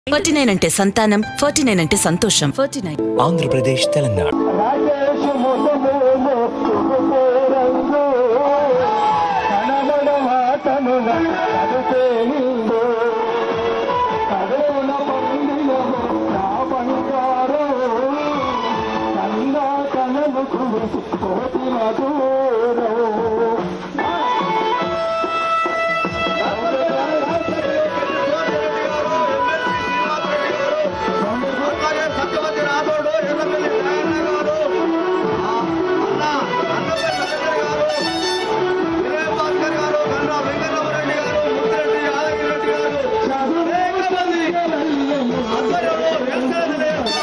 Forty nine అంటే సంతానం forty nine అంటే సంతోషం ఫార్టీ నైన్ ఆంధ్రప్రదేశ్ తెలంగాణ రాజేష్ ముఖమేమో తుగుపో రంగు కనబడ మాటను కడితే నిండు కడుపున పండినము నా బంగారు కన్నా కనలు కురిసి కోటి మధురవు సత్యవతి రాథోడు ఎర్రపల్లి నారాయణ గారు ఆ, అన్న అన్నపల్లి నరేంద్ర గారు వినయ్ భాస్కర్ గారు గండ్రా వెంకటరామరెడ్డి గారు ముద్దిరెడ్డి యాదగిరి రెడ్డి గారు అనేక మంది ఆధ్వర్యంలో వ్యవసాయ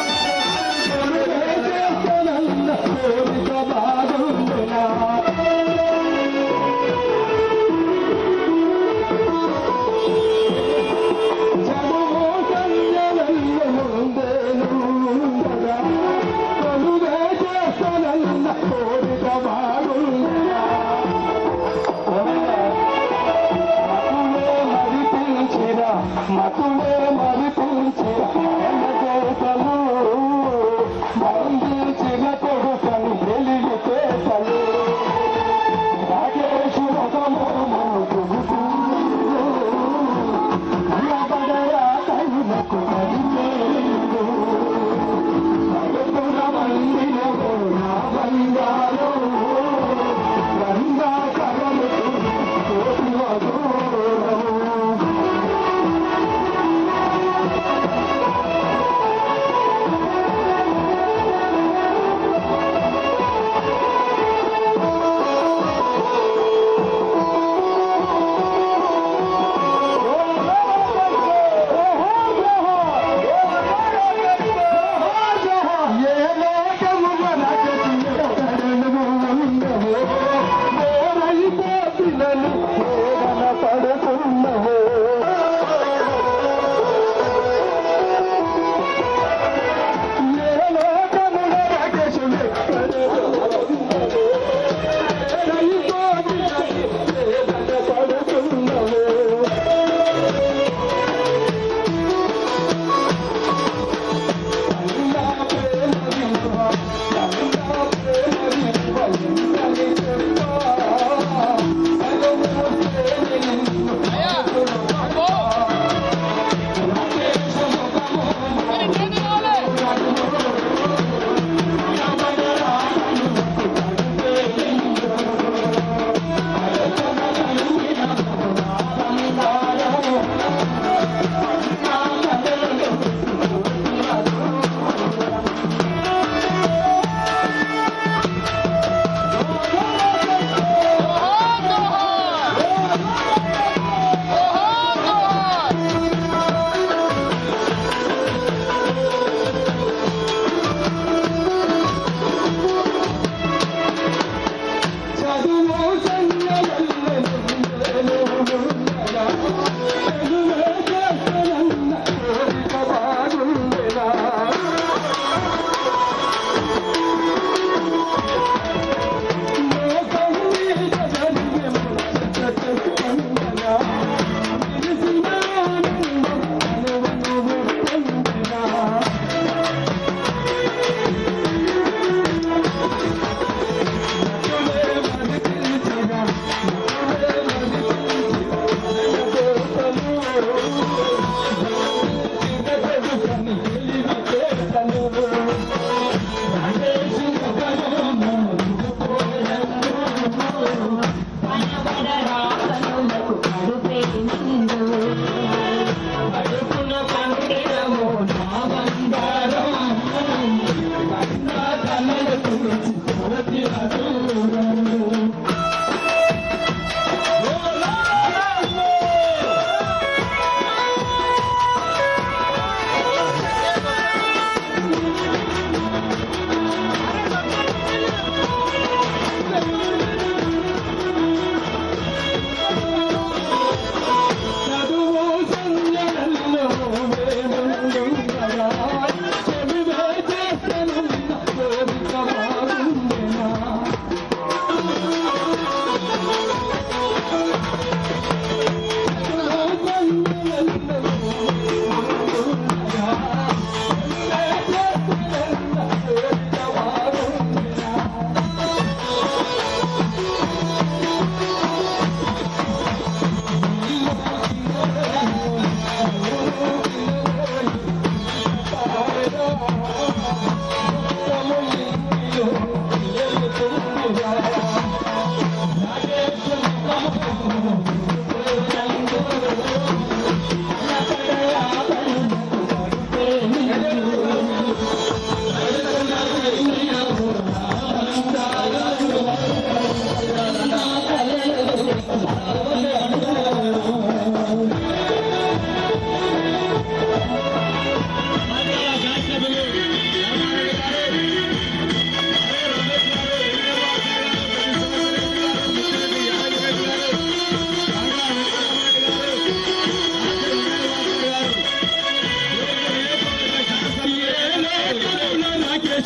మతులే మరిపించిన చేతలు బంధించిన కొడుకని వెలిగి చేతలు రాజేషు రథము నిలబడయా కైలకు నడిచేందు సడుపున మందిరము నా బంగారు గంగా కరలు కోటి వధూరము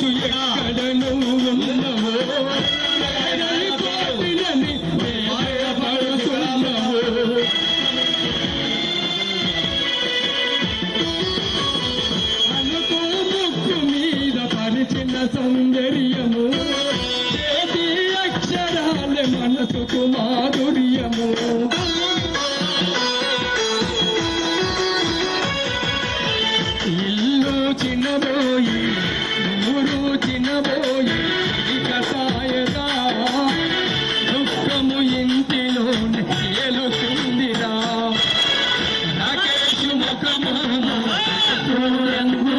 రాకేశు ఎక్కడ నువ్వు ఉన్నవో కోటినని భయపడుతున్నావో అనుకో ముక్కు మీద పరిచిన సౌందర్యము చేతి అక్షరాల మనసుకు మాధుర్యము ఇల్లు చిన్నబోయి ఊరు చిన్నబోయి ఇక సాయదా దుఃఖము ఇంటిలోనే ఏలుతుందిరా రాకేష్ ముఖము రంగు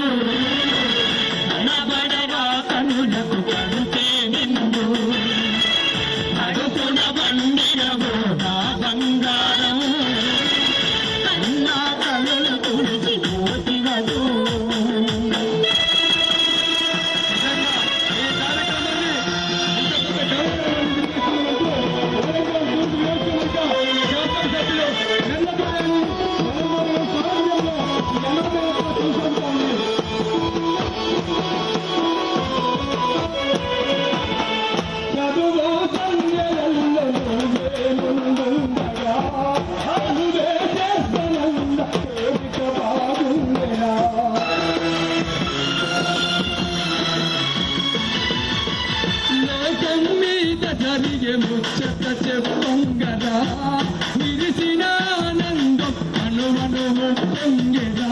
అనబడవా కనులకు కడుతే నిండు అడుపున బండినవు నా బంగారం అన్నా కనులు కుడిచి పోతివదు చదువు సంజయంలో ముందుండగా అనువే చేస్తనంద కోరిక బాగుండెనా లోకం మీద జరిగే ముచ్చట చెప్పంగరా విరిసిన ఆనందం అనువనువు పొంగెరా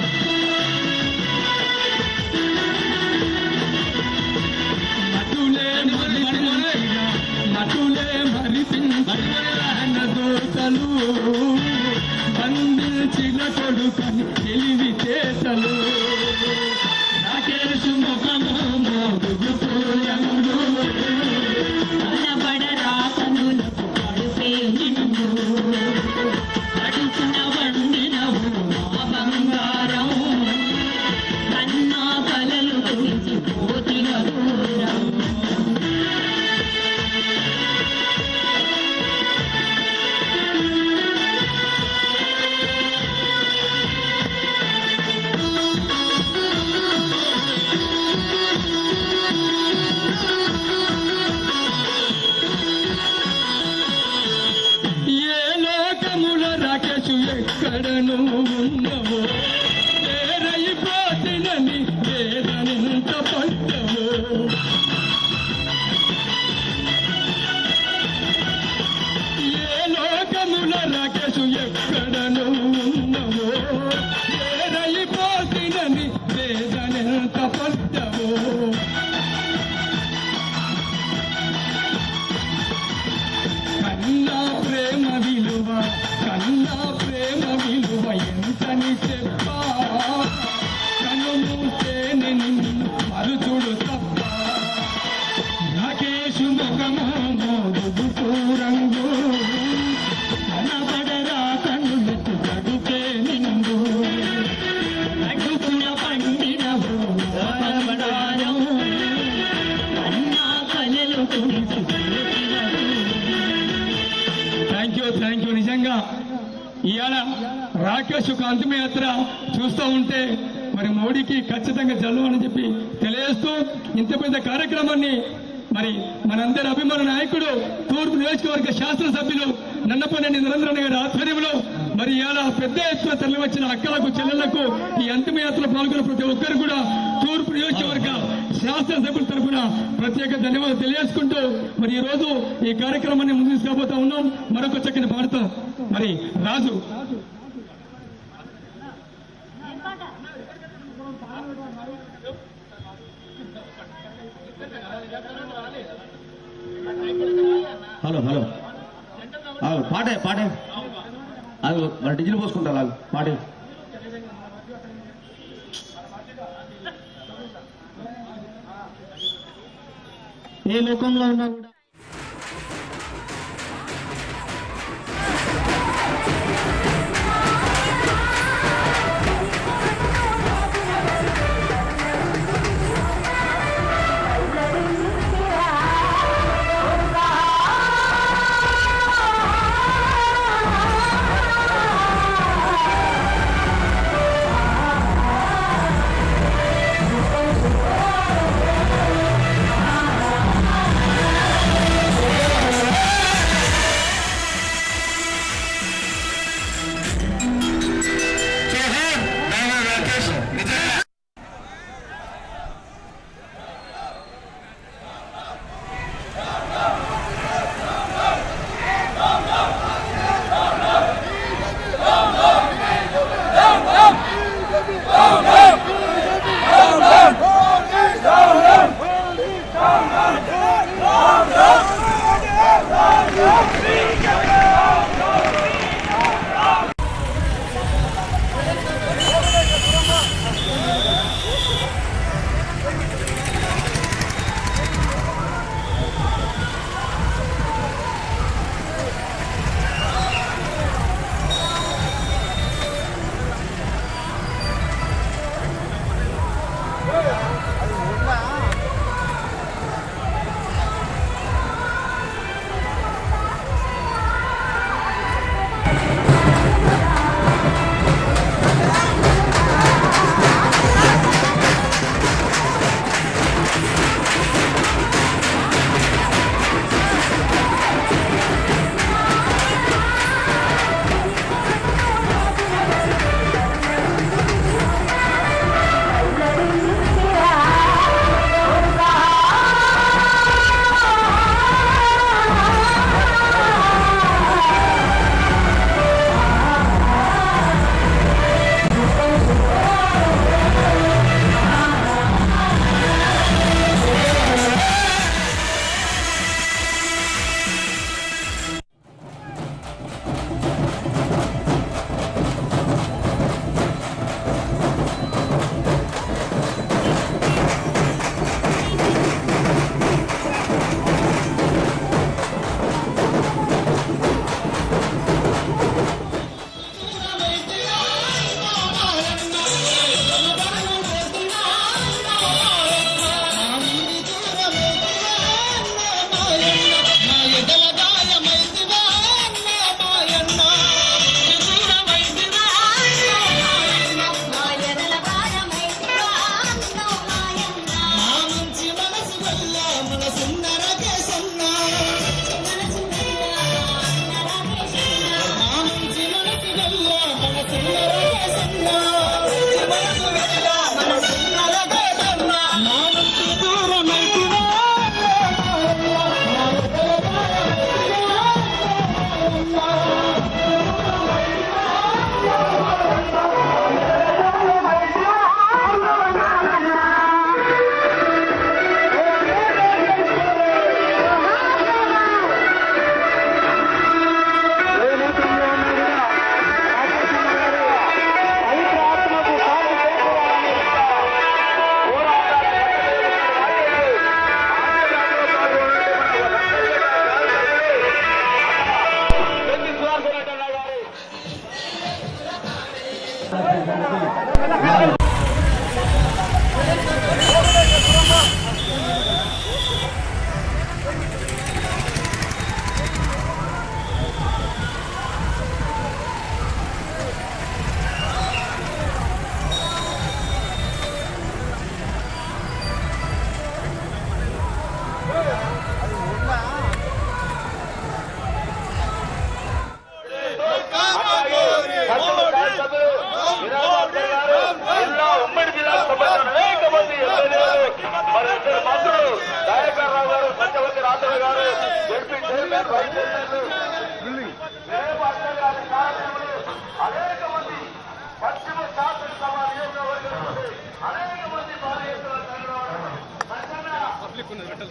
మటులే మరిపించిన మటులే మరిపించిన దోషలు బంధించిన కొడుకని తెలివి చేతలు రాకేష్ ముఖము మోగుగు పూయంగు అనబడరా కనులకు కడుపే నిండు అడుగున వండినవు నా బంగారం కన్నా కలలు కురిచి పోతిన దూరం ఏ లోకముల రాకేషు ఎక్కడ నువ్వు ఉన్నవో వేరైపోతినని వేదనంత పడ్డవో ఏ లోకముల రాకేషు ఎక్కడ నువ్వు ఉన్నవో వేరైపోతినని వేదనంత పడ్డవో కన్నా ప్రేమ విలువ కన్నా ప్రేమ విలువ ఎంతని చెప్పా కను మూసేని నిన్ను మరుచుడు తప్ప రాకేషు ముఖము మోదుగు రంగు అనబడరా కనులకు కడుపే నిండు అడుగున పండినవు నా బంగారం కన్నా కలలు కురిసి పోతిన థ్యాంక్ యూ థ్యాంక్ యూ నిజంగా ఇవాళ రాకేష్ ఒక అంతిమయాత్ర చూస్తూ ఉంటే మరి మోడీకి ఖచ్చితంగా జల్లు అని చెప్పి తెలియజేస్తూ ఇంత పెద్ద కార్యక్రమాన్ని మరి మనందరి అభిమాన నాయకుడు తూర్పు నియోజకవర్గ శాసనసభ్యులు నన్నపనేని నరేంద్రన్న గారి ఆధ్వర్యంలో మరి ఇవాళ పెద్ద ఎత్తున తరలి వచ్చిన అక్కలకు చెల్లెళ్లకు ఈ అంతిమయాత్రలో పాల్గొన్న ప్రతి ఒక్కరు కూడా తూర్పు నియోజకవర్గ శాసనసభ్యుల తరఫున ప్రత్యేక ధన్యవాదాలు తెలియజేసుకుంటూ మరి ఈ రోజు ఈ కార్యక్రమాన్ని ముందు తీసుకుపోతా ఉన్నాం మరొక చక్కని పాడతాం మరి రాజు హలో హలో ఆగు, పాటే పాటే అది మరి డీజిల్ పోసుకుంటారు వాళ్ళు పాటే ఏ లోకంలో ఉన్నా కూడా ఆ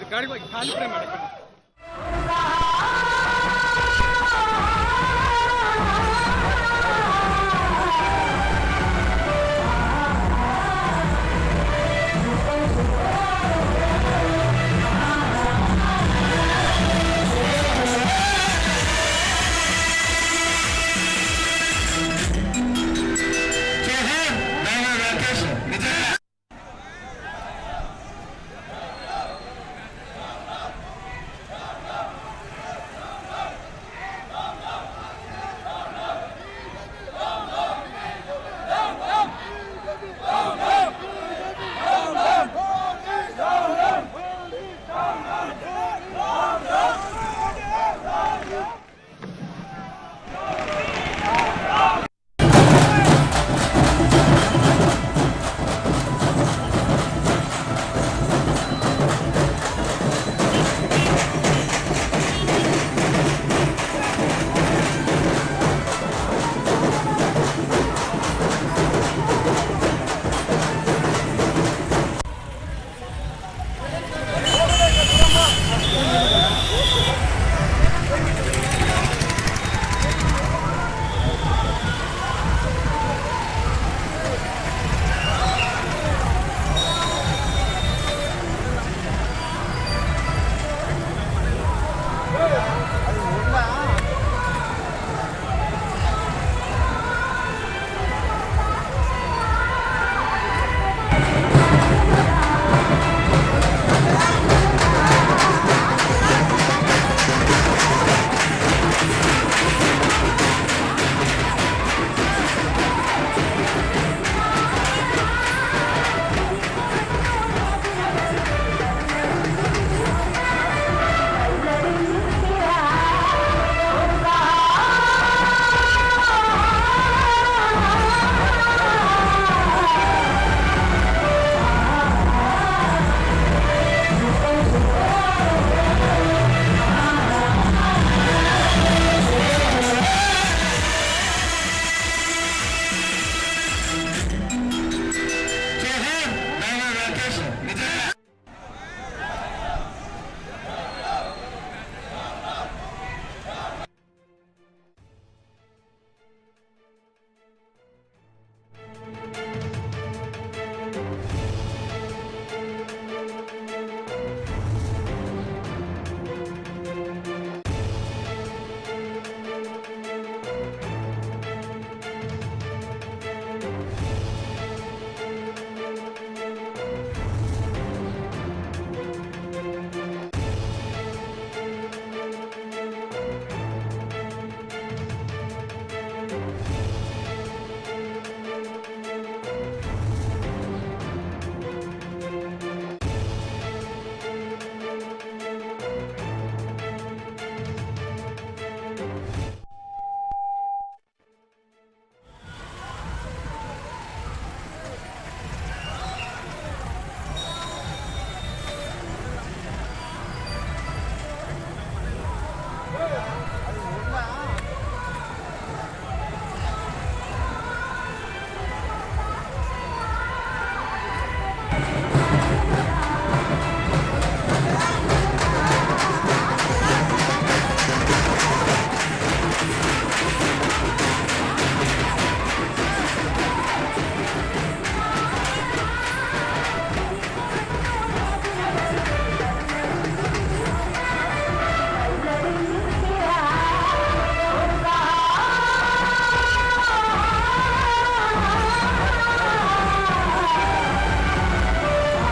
ఆ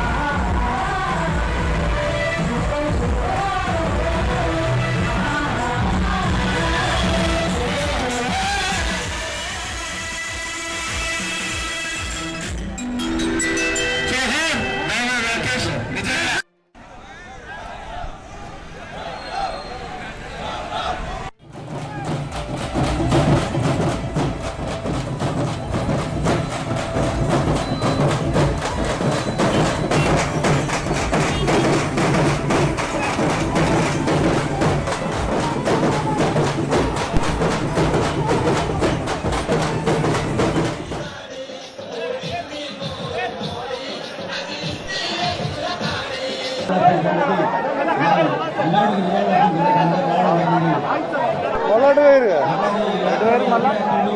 మొదటి వేరు రెండు వేరు మళ్ళా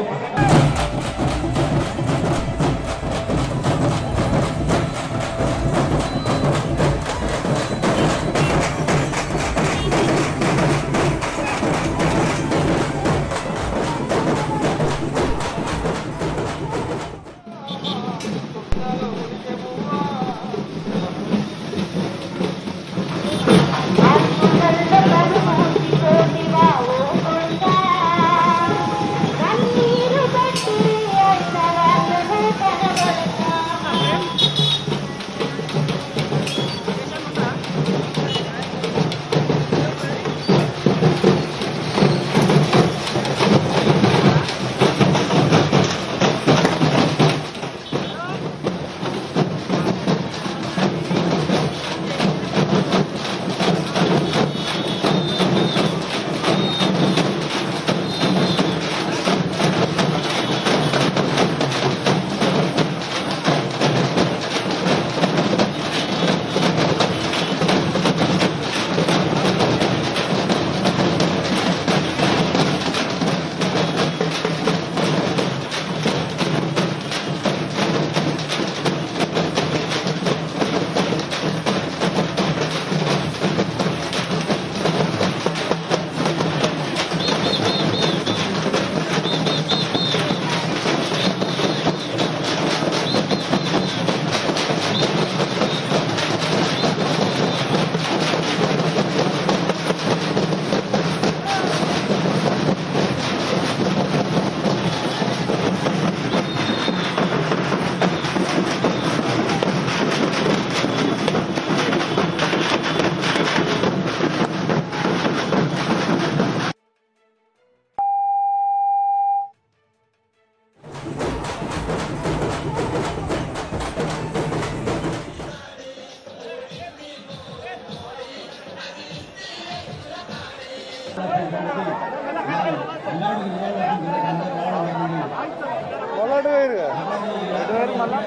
మొదటి వేరు రెండు వేరు మళ్ళా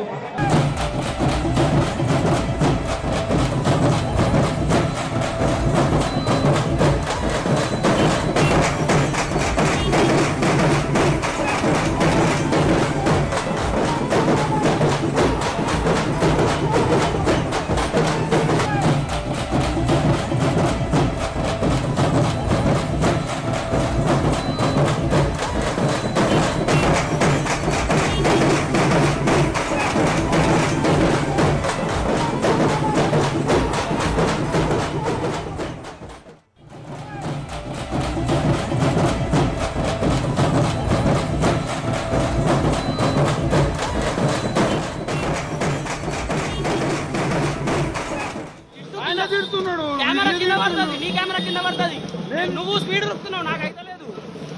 కెమెరా కింద పడుతుంది నీ కెమెరా కింద పడుతుంది నువ్వు స్పీడ్ రుక్కుతున్నావు నాకు అయితే లేదు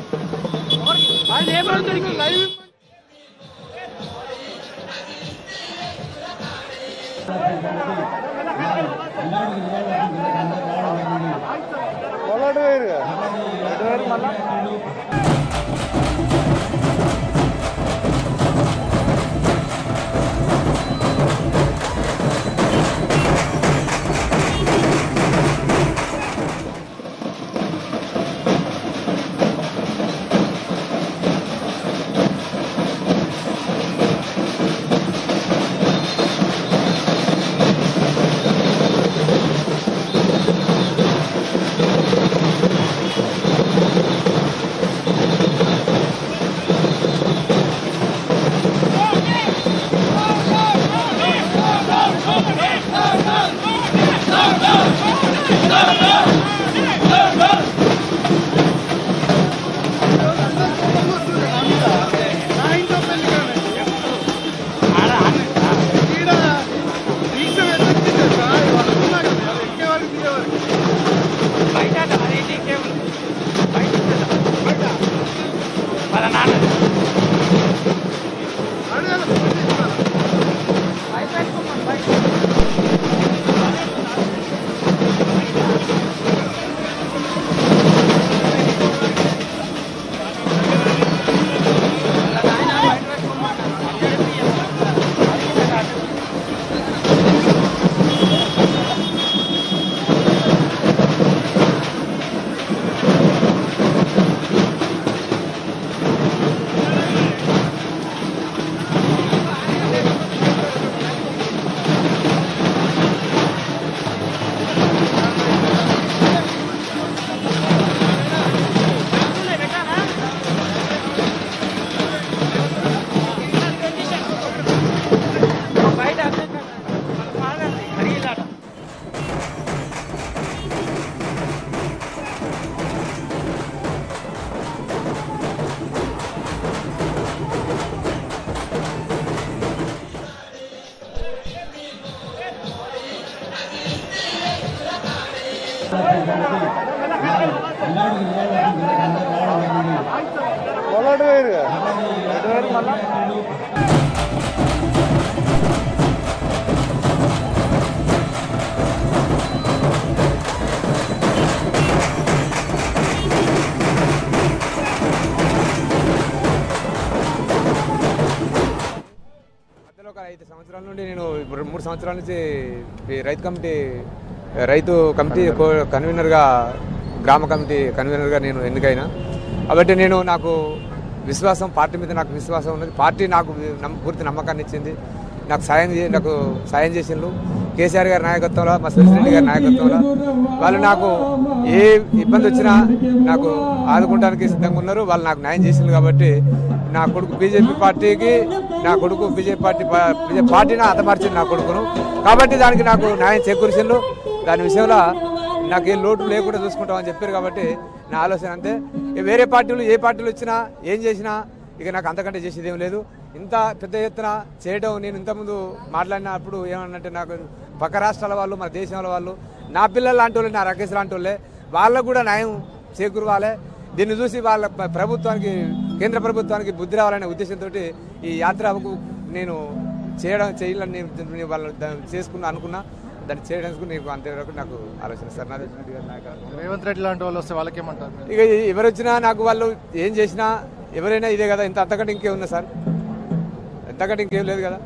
లైవ్ మొదటి వేరు రెండు వేరు మళ్ళా బయట మధ్యలో ఒక ఐదు సంవత్సరాల నుండి నేను ఇప్పుడు మూడు సంవత్సరాల నుంచి ఈ రైతు కమిటీ రైతు కమిటీ కో- కన్వీనర్గా గ్రామ కమిటీ కన్వీనర్గా నేను ఎన్నికైనా కాబట్టి నేను నాకు విశ్వాసం పార్టీ మీద నాకు విశ్వాసం ఉన్నది పార్టీ నాకు నమ్మ- పూర్తి నమ్మకాన్ని ఇచ్చింది నాకు సాయం చే నాకు సాయం చేసిండ్రు కేసీఆర్ గారి నాయకత్వంలో మా రెడ్డి గారి నాయకత్వంలో వాళ్ళు నాకు ఏ ఇబ్బంది వచ్చినా నాకు ఆదుకోవడానికి సిద్ధంగా ఉన్నారు వాళ్ళు నాకు న్యాయం చేసిండ్రు కాబట్టి నా కొడుకు బీజేపీ పార్టీకి నా కొడుకు బీజేపీ పార్టీ బీజేపీ పార్టీని హతమార్చింది నా కొడుకును కాబట్టి దానికి నాకు న్యాయం చేకూర్చిండ్రు దాని విషయంలో నాకు ఏ లోటు లేకుండా చూసుకుంటామని చెప్పారు కాబట్టి నా ఆలోచన అంతే ఇక వేరే పార్టీలు ఏ పార్టీలు వచ్చినా ఏం చేసినా ఇక నాకు అంతకంటే చేసేది ఏం లేదు ఇంత పెద్ద ఎత్తున చేయడం నేను ఇంతకుముందు మాట్లాడినప్పుడు ఏమన్నంటే నాకు పక్క రాష్ట్రాల వాళ్ళు మన దేశంలో వాళ్ళు నా పిల్లలు లాంటి వాళ్ళు నా రకేష్ లాంటి వాళ్ళే వాళ్ళకు కూడా న్యాయం చేకూరవాలి దీన్ని చూసి వాళ్ళ ప్ర- ప్రభుత్వానికి కేంద్ర ప్రభుత్వానికి బుద్ధి రావాలనే ఉద్దేశంతో ఈ యాత్రకు నేను చేయడం చేయాలని నేను నేను వాళ్ళు దాన్ని చేసుకున్నా అనుకున్నా దాన్ని చేయడానికి నీకు అంతవరకు నాకు ఆలోచన సార్ నాది రేవంత్ రెడ్డి లాంటి వాళ్ళు వస్తే వాళ్ళకి ఏమంటారు ఇక ఎవరు వచ్చినా నాకు వాళ్ళు ఏం చేసినా ఎవరైనా ఇదే కదా ఇంత అంతకంటే ఇంకేం ఉన్నా సార్ ఎంతకంటే ఇంకేం లేదు కదా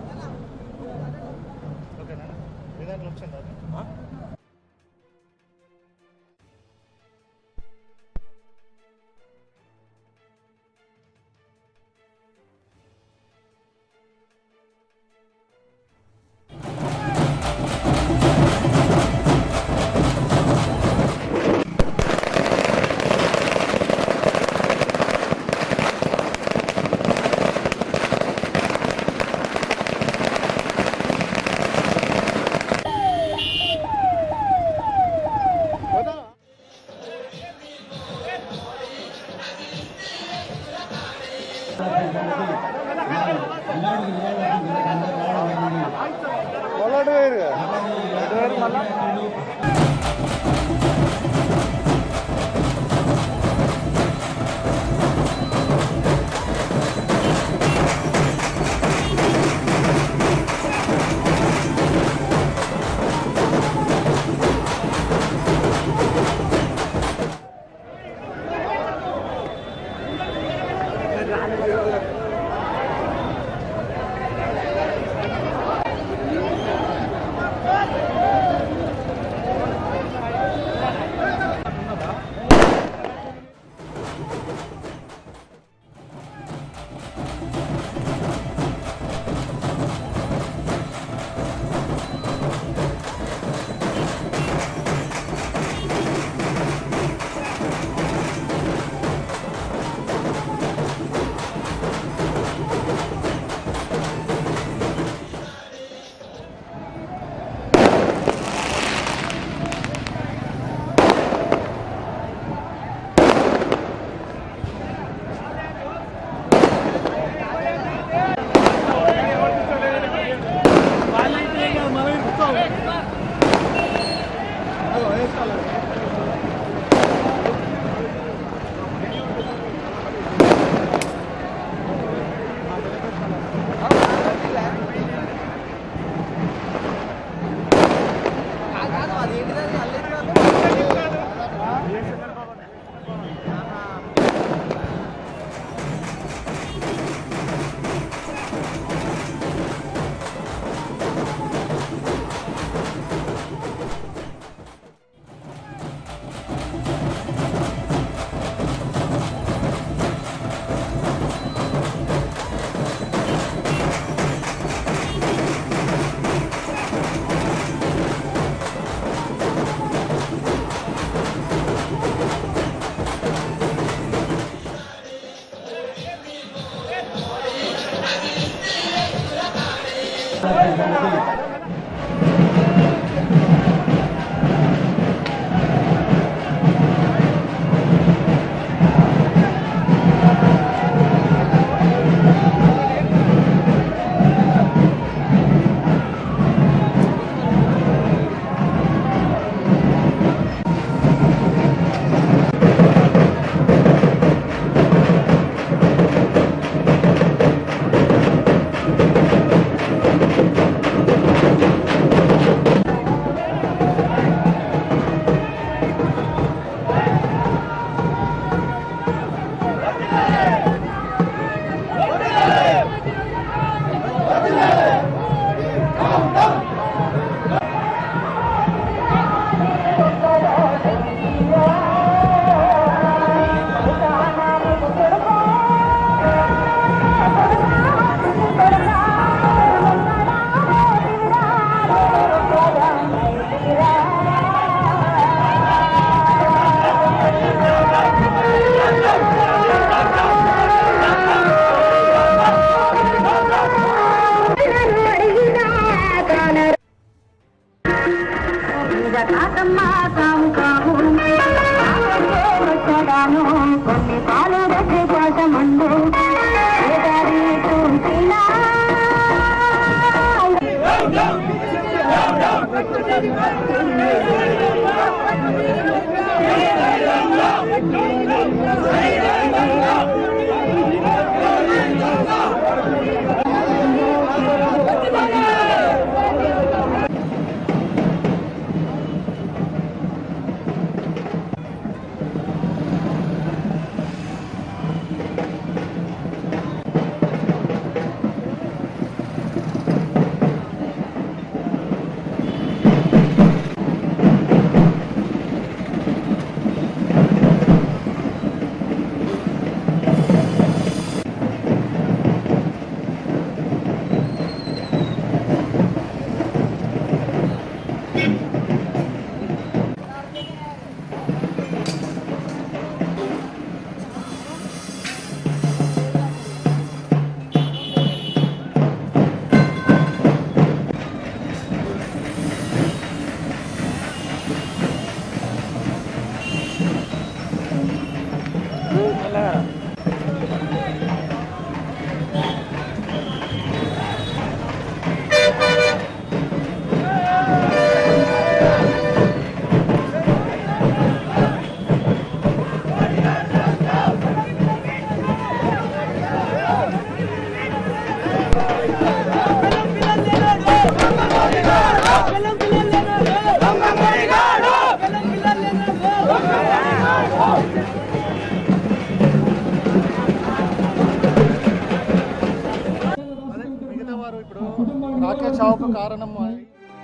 అదే మిగతా వారు ఇప్పుడు రాకేష్ చావుకు కారణం అని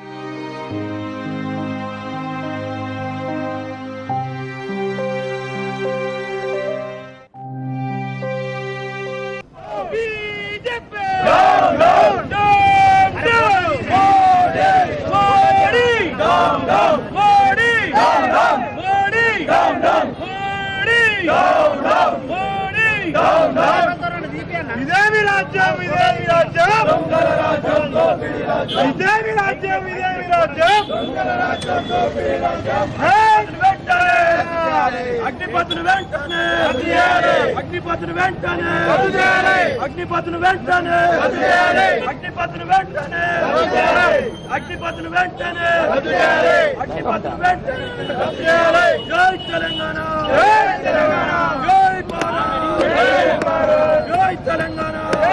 ఇదేమి రాజ్యం ఇదేమి రాజ్యం ఇదేమి రాజ్యం ఇదేమి రాజ్యం వెంటనే అగ్నిపతులు వెంటనే అగ్నిపతులు వెంటనే అగ్నిపతులు వెంటనే అగ్నిపతులు వెంటనే అగ్నిపతులు వెంటనే అగ్నిపతులు వెంటనే జై తెలంగాణ జై తెలంగాణ జై భారత్ జై భారత్ జై తెలంగాణ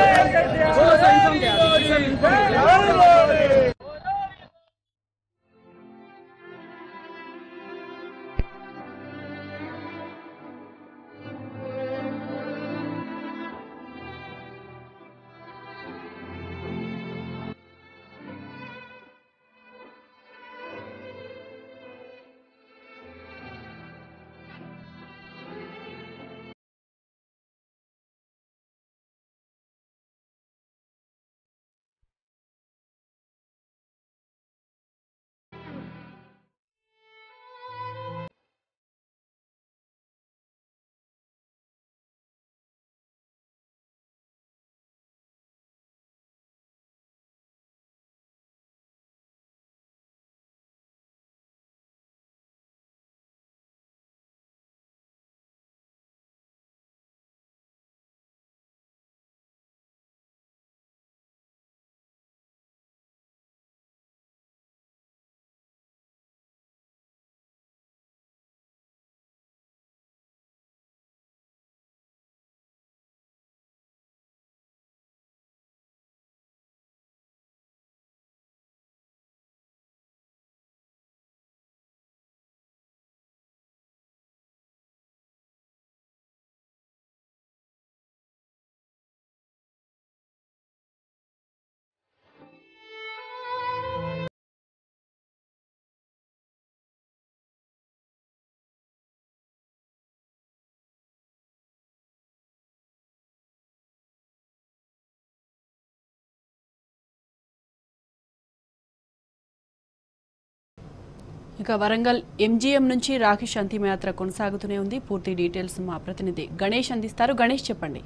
ఇక వరంగల్ ఎంజీఎం నుంచి రాఖీ అంతిమయాత్ర కొనసాగుతూనే ఉంది పూర్తి డీటెయిల్స్ మా ప్రతినిధి గణేష్ అందిస్తారు గణేష్ చెప్పండి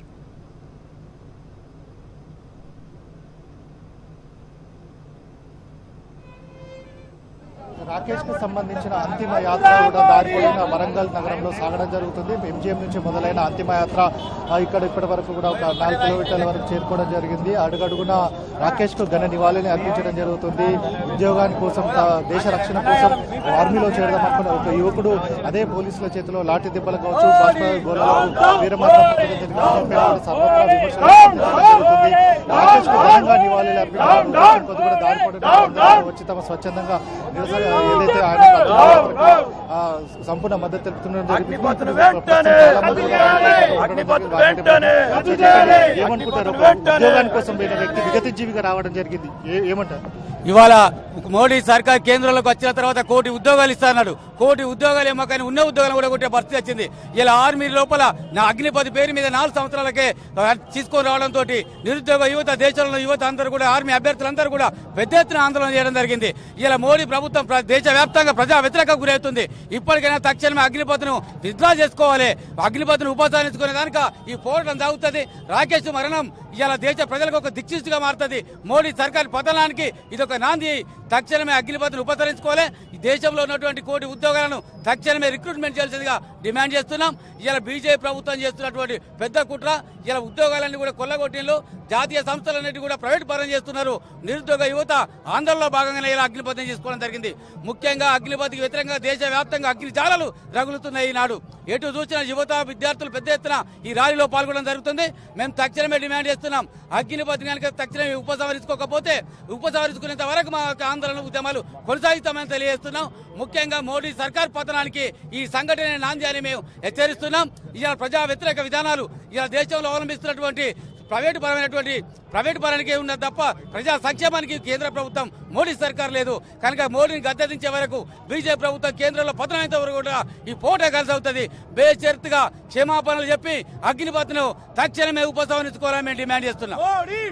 రాకేష్ కు సంబంధించిన అంతిమ యాత్ర కూడా దారిపోయిన వరంగల్ నగరంలో సాగడం జరుగుతుంది ఎంజిఎం నుంచి మొదలైన అంతిమ యాత్ర ఆ, ఇక్కడ ఇప్పటి వరకు కూడా ఒక నాలుగు కిలోమీటర్ల వరకు చేరుకోవడం జరిగింది అడుగడుగున రాకేష్ కు ఘన నివాళిని అర్పించడం జరుగుతుంది ఉద్యోగాని కోసం తా- దేశ రక్షణ కోసం ఆర్మీలో చేరదాం అనుకున్న ఒక యువకుడు అదే పోలీసుల చేతిలో లాఠీ దెబ్బలు కావచ్చు బాష్ప గోళాలకు వీరమరణం పొందడం జరిగింది. చెప్పినా కూడా సర్వత్రా విమర్శలు వ్యక్తం చేయడం జరుగుతుంది రాకేష్ కు ఘనంగా నివాళులు అర్పించడం రాష్ట్రం కొద్ది కూడా దారిపడడం వచ్చి తమ స్వచ్ఛందంగా నిరసన ఏదైతే ఆయన ఆ, సంపూర్ణ మద్దతు తెలుపుతుండడం జరిగింది. ఇప్పుడు చాలా మంది ఉండడం జరిగింది. ఏమనుకుంటారు ఒక ఉద్యోగాని కోసం పోయిన వ్యక్తి విగతిజీవిగా రావడం జరిగింది ఏ- ఏమంటారు ఇవాళ మోడీ సర్కార్ కేంద్రంలోకి వచ్చిన తర్వాత కోటి ఉద్యోగాలు ఇస్తాడు కోటి ఉద్యోగాలు ఏమో కానీ ఉన్న ఉద్యోగాలు కూడా కొట్టే పరిస్థితి వచ్చింది ఇలా ఆర్మీ లోపల నా అగ్నిపతి పేరు మీద నాలుగు సంవత్సరాలకే తీసుకొని రావడంతో నిరుద్యోగ యువత దేశంలో యువత అందరూ కూడా ఆర్మీ అభ్యర్థులందరూ కూడా పెద్ద ఎత్తున ఆందోళన చేయడం జరిగింది ఇలా మోడీ ప్రభుత్వం ప్ర- దేశవ్యాప్తంగా ప్రజా వ్యతిరేక గురవుతుంది ఇప్పటికైనా తక్షణమే అగ్నిపథను విత్డ్రా చేసుకోవాలి అగ్నిపథను ఉపసంహరించుకునే దానిక ఈ పోరాటం సాగుతుంది రాకేష్ మరణం ఇలా దేశ ప్రజలకు ఒక దిక్సూచిగా మారుతుంది మోడీ సర్కార్ పతనానికి ఇది ఒక నాంది తక్షణమే అగ్నిపథను ఉపసంహరించుకోవాలి ఈ దేశంలో ఉన్నటువంటి కోటి ఉద్యోగాలను తక్షణమే రిక్రూట్మెంట్ చేయాల్సిందిగా డిమాండ్ చేస్తున్నాం ఇలా బీజేపీ ప్రభుత్వం చేస్తున్నటువంటి పెద్ద కుట్ర ఇలా ఉద్యోగాలన్నీ కూడా కొల్లగొట్టిండ్లు జాతీయ సంస్థలన్నిటి కూడా ప్రైవేట్ పరం చేస్తున్నారు నిరుద్యోగ యువత ఆందోళనలో భాగంగానే ఇలా అగ్నిపథం చేసుకోవడం జరిగింది ముఖ్యంగా అగ్నిపథికి వ్యతిరేకంగా దేశవ్యాప్తంగా అగ్ని జాలలు రగులుతున్నాయి ఈనాడు ఎటు చూసిన యువత విద్యార్థులు పెద్ద ఎత్తున ఈ ర్యాలీలో పాల్గొనడం జరుగుతుంది మేము తక్షణమే డిమాండ్ చేస్తున్నాం అగ్నిపథి కనుక తక్షణమే ఉపసంహరించుకోకపోతే ఉపసంహరించుకునేంత వరకు మా యొక్క ఆందోళన ఉద్యమాలు కొనసాగిస్తామని తెలియజేస్తున్నాం ముఖ్యంగా మోడీ సర్కార్ పతనానికి ఈ సంఘటన నాంది అని మేము హెచ్చరిస్తున్నాం ఇవాళ ప్రజా వ్యతిరేక విధానాలు ఇవాళ దేశంలో అవలంబిస్తున్నటువంటి ప్రైవేటు పరమైనటువంటి ప్రైవేటు పరానికే ఉన్నది తప్ప ప్రజా సంక్షేమానికి కేంద్ర ప్రభుత్వం మోడీ సర్కార్ లేదు కనుక మోడీని గద్దెదించే వరకు బీజేపీ ప్రభుత్వం కేంద్రంలో పతనమైనంత వరకు కూడా ఈ పోటే కలిసి అవుతుంది బేషరతుగా క్షమాపణలు చెప్పి అగ్నిపథను తక్షణమే ఉపసంహరించుకోవాలని మేము డిమాండ్ చేస్తున్నాం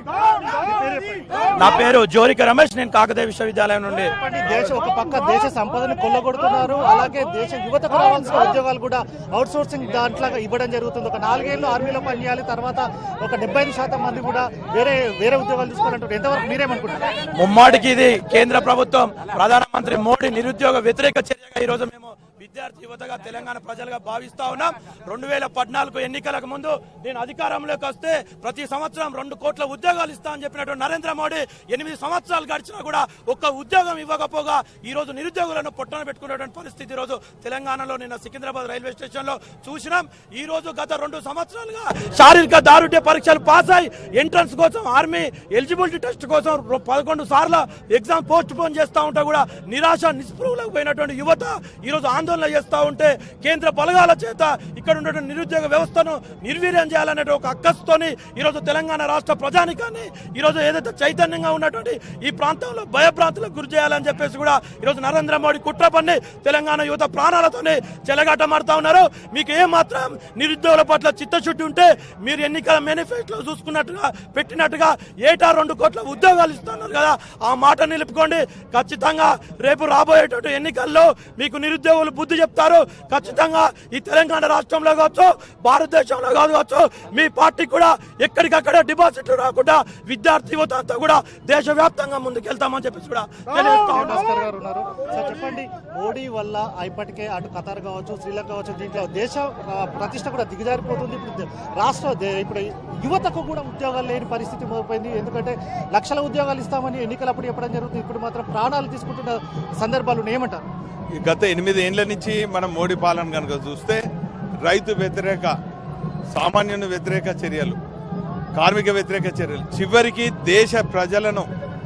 నా పేరు జోరిక రమేష్ నేను కాకతీయ విశ్వవిద్యాలయం నుండి చెప్పండి, దేశ ఒక పక్క దేశ సంపదని కొల్లగొడుతున్నారు అలాగే దేశ యువతకు రావాల్సిన ఉద్యోగాలు కూడా అవుట్ సోర్సింగ్ దాంట్లో ఇవ్వడం జరుగుతుంది ఒక నాలుగేళ్లు ఆర్మీలో పనిచేయాలి తర్వాత ఒక డెబ్బై ఐదు శాతం మంది కూడా వేరే వేరే ఉద్యోగాలు తీసుకోవాలంటారు ఎంతవరకు మీరేమనుకుంటున్నారు ముమ్మాటికి ఇది కేంద్ర ప్రభుత్వం ప్రధానమంత్రి మోడీ నిరుద్యోగ వ్యతిరేక చర్యగా ఈ రోజు మేము విద్యార్థి యువతగా తెలంగాణ ప్రజలుగా భావిస్తా ఉన్నాం రెండు వేల పద్నాలుగు ఎన్నికలకు ముందు నేను అధికారంలోకి వస్తే ప్రతి సంవత్సరం రెండు కోట్ల ఉద్యోగాలు ఇస్తా అని చెప్పినటువంటి నరేంద్ర మోడీ ఎనిమిది సంవత్సరాలు గడిచినా కూడా ఒక్క ఉద్యోగం ఇవ్వకపోగా ఈ రోజు నిరుద్యోగులను పొట్టన పెట్టుకున్నటువంటి పరిస్థితి ఈ రోజు తెలంగాణలో నిన్న సికింద్రాబాద్ రైల్వే స్టేషన్ లో చూసినాం ఈ రోజు గత రెండు సంవత్సరాలుగా శారీరక దారుఢ్య పరీక్షలు పాస్ అయి ఎంట్రన్స్ కోసం ఆర్మీ ఎలిజిబిలిటీ టెస్ట్ కోసం రొ- పదకొండు సార్లు ఎగ్జామ్ పోస్ట్ పోన్ చేస్తా ఉంటే కూడా నిరాశ నిస్పృహలకు పోయినటువంటి యువత ఈ రోజు ఆందోళన చేస్తా ఉంటే కేంద్ర బలగాల చేత ఇక్కడ ఉన్నటువంటి నిరుద్యోగ వ్యవస్థను నిర్వీర్యం చేయాలనే ఒక అక్కస్తోని ఈ రోజు తెలంగాణ రాష్ట్ర ప్రజానికాన్ని ఈ రోజు ఏదైతే చైతన్యంగా ఉన్నటువంటి ఈ ప్రాంతంలో భయభ్రాంతులకు గురి చేయాలని చెప్పేసి కూడా ఈ రోజు నరేంద్ర మోడీ కుట్ర పన్ని తెలంగాణ యువత ప్రాణాలతోనే చెలగాటమాడుతా ఉన్నారు మీకు ఏ మాత్రం నిరుద్యోగుల పట్ల చిత్తశుద్ధి ఉంటే మీరు ఎన్నికల మేనిఫెస్టోలో చూసుకున్నట్టుగా పెట్టినట్టుగా ఏటా రెండు కోట్ల ఉద్యోగాలు ఇస్తున్నారు కదా ఆ మాట నిలుపుకోండి ఖచ్చితంగా రేపు రాబోయేటటువంటి ఎన్నికల్లో మీకు నిరుద్యోగులు బుద్ధి చెప్తారు ఖచ్చితంగా ఈ తెలంగాణ రాష్ట్రంలో కావచ్చు భారతదేశంలో కావచ్చు మీ పార్టీ కూడా ఎక్కడికక్కడ డిపాజిట్లు రాకుండా విద్యార్థి యువత అంతా కూడా దేశవ్యాప్తంగా ముందుకెళ్తామని చెప్పేసి కూడా తెలియజేస్తా ఉన్నాం. భాస్కర్ గారు ఉన్నారు సార్ చెప్పండి మోడీ వల్ల ఇప్పటికే అటు ఖతార్ కావచ్చు శ్రీలంక కావచ్చు దీంట్లో దేశ ఆ, ప్రతిష్ట కూడా దిగజారిపోతుంది ఇప్పుడు దే- రాష్ట్ర దే- ఇప్పుడు యువతకు కూడా ఉద్యోగాలు లేని పరిస్థితి మొదలైంది ఎందుకంటే లక్షల ఉద్యోగాలు ఇస్తామని ఎన్నికలప్పుడు చెప్పడం జరుగుతుంది ఇప్పుడు మాత్రం ప్రాణాలు తీసుకుంటున్న సందర్భాలు ఉన్నాయి. ఏమంటారు ఈ గత ఎనిమిది ఏండ్ల నుంచి మనం మోడీ పాలన కనుక చూస్తే రైతు వ్యతిరేక సామాన్యుని వ్యతిరేక చర్యలు కార్మిక వ్యతిరేక చర్యలు చివరికి దేశ ప్రజలను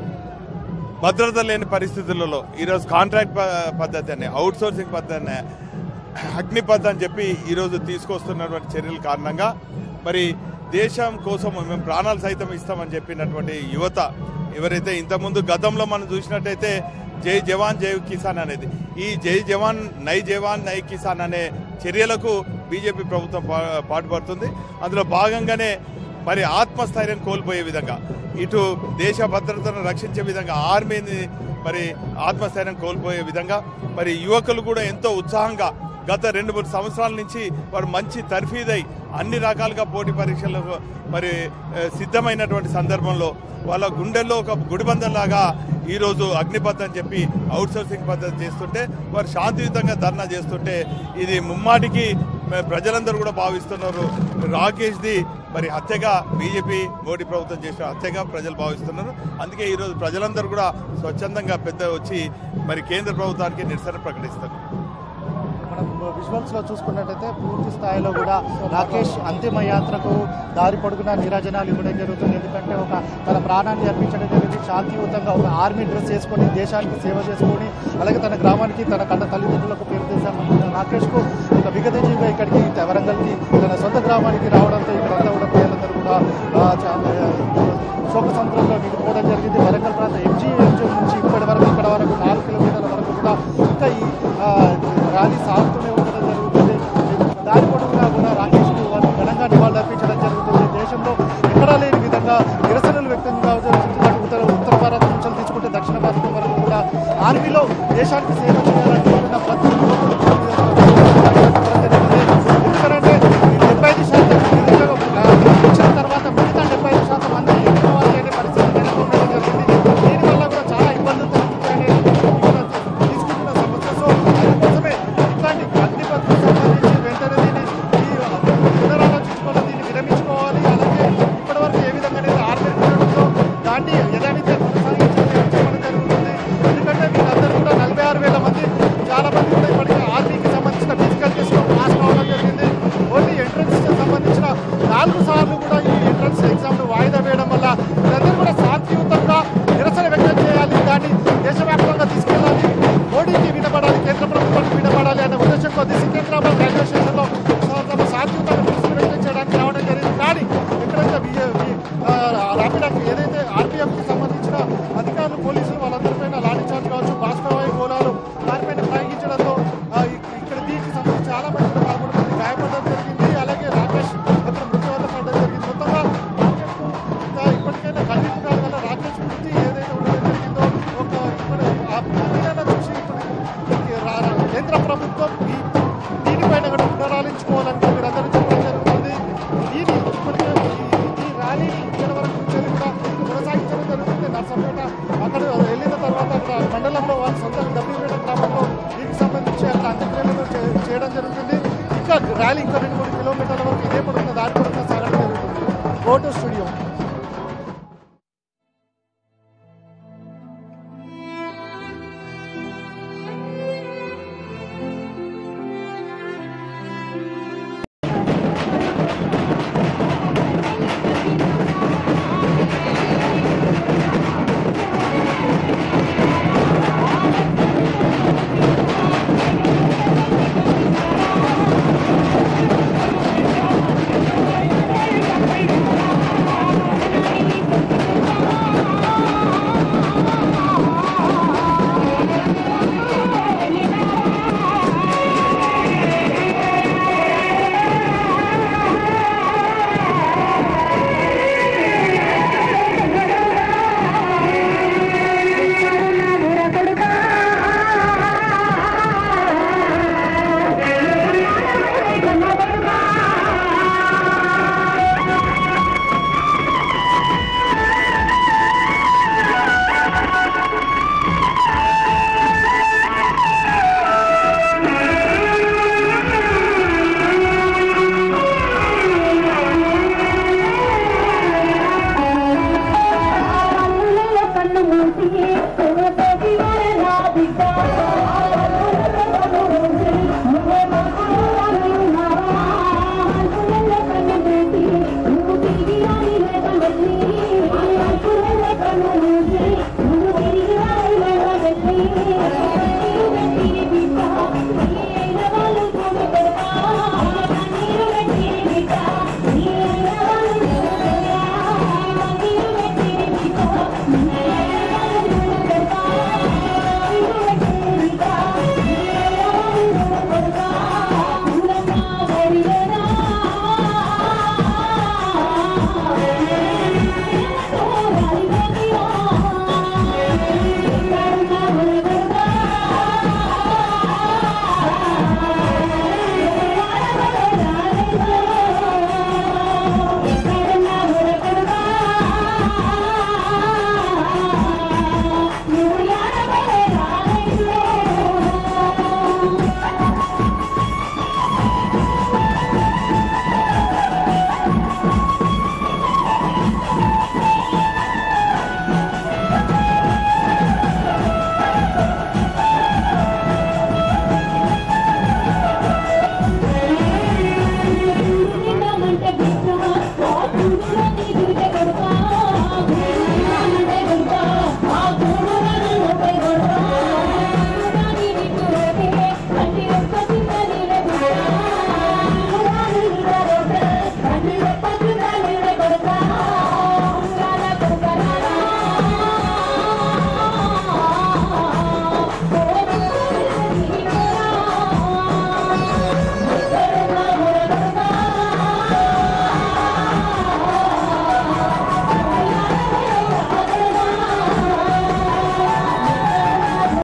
భద్రత లేని పరిస్థితులలో ఈరోజు కాంట్రాక్ట్ ప- పద్ధతి అని అవుట్ సోర్సింగ్ పద్ధతి అని అగ్నిపథ్ అని చెప్పి ఈరోజు తీసుకొస్తున్నటువంటి చర్యల కారణంగా మరి దేశం కోసం మేము ప్రాణాలు సైతం ఇస్తామని చెప్పినటువంటి యువత ఎవరైతే ఇంతకుముందు గతంలో మనం చూసినట్టయితే జై జవాన్ జై కిసాన్ అనేది ఈ జై జవాన్ నై జవాన్ నై కిసాన్ అనే చర్యలకు బీజేపీ ప్రభుత్వం పా- పాటుపడుతుంది అందులో భాగంగానే మరి ఆత్మస్థైర్యం కోల్పోయే విధంగా ఇటు దేశ భద్రతను రక్షించే విధంగా ఆర్మీని మరి ఆత్మస్థైర్యం కోల్పోయే విధంగా మరి యువకులు కూడా ఎంతో ఉత్సాహంగా గత రెండు మూడు సంవత్సరాల నుంచి వారు మంచి తర్ఫీదై అన్ని రకాలుగా పోటీ పరీక్షలకు మరి ఆ, సిద్ధమైనటువంటి సందర్భంలో వాళ్ళ గుండెల్లో ఒక గుడిబంధంలాగా ఈరోజు అగ్నిపథ్ అని చెప్పి అవుట్ సోర్సింగ్ పద్ధతి చేస్తుంటే వారు శాంతియుతంగా ధర్నా చేస్తుంటే ఇది ముమ్మాటికి మ- ప్రజలందరూ కూడా భావిస్తున్నారు రాకేష్ది మరి హత్యగా బీజేపీ మోడీ ప్రభుత్వం చేసిన హత్యగా ప్రజలు భావిస్తున్నారు అందుకే ఈరోజు ప్రజలందరూ కూడా స్వచ్ఛందంగా పెద్ద వచ్చి మరి కేంద్ర ప్రభుత్వానికి నిరసన ప్రకటిస్తారు మనం విజువల్స్ లో చూసుకున్నట్టయితే పూర్తి స్థాయిలో కూడా రాకేష్ అంతిమ యాత్రకు దారి పొడుగున నిరాజనాలు ఇవ్వడం జరుగుతుంది ఎందుకంటే ఒక తన ప్రాణాన్ని అర్పించడం జరిగింది శాంతియుతంగా ఒక ఆర్మీ డ్రెస్ వేసుకొని దేశానికి సేవ చేసుకొని అలాగే తన గ్రామానికి తన కన్న తల్లిదండ్రులకు పేరు చేశామనుకున్న రాకేష్కు ఒక విగతజీవిగా ఇక్కడికి వరంగల్కి తన సొంత గ్రామానికి రావడంతో ఇక్కడంతా కూడా ప్రజలందరూ కూడా ఆ, చాలా శోక సముద్రంలో నిలిపోవడం జరిగింది వరంగల్ ప్రాంత ఎంజీ ఎంజీ నుంచి ఇప్పటి వరకు ఇక్కడ వరకు నాలుగు కిలోమీటర్ల వరకు కూడా ఇంకా ఈ ఆ, ర్యాలీ సాగుతూనే ఉండడం జరుగుతుంది దారి పొడవునా కూడా రాకేష్కు వాళ్ళు ఘనంగా నివాళులర్పించడం జరుగుతుంది దేశంలో ఎక్కడా లేని విధంగా నిరసనలు వ్యక్తం కావడం ఉత్తర ఉత్తర భారతం నుంచి తీసుకుంటే దక్షిణ భారతం వరకు కూడా ఆర్మీలో దేశానికి సేవ చేయాలనుకుంటున్న ప్రతి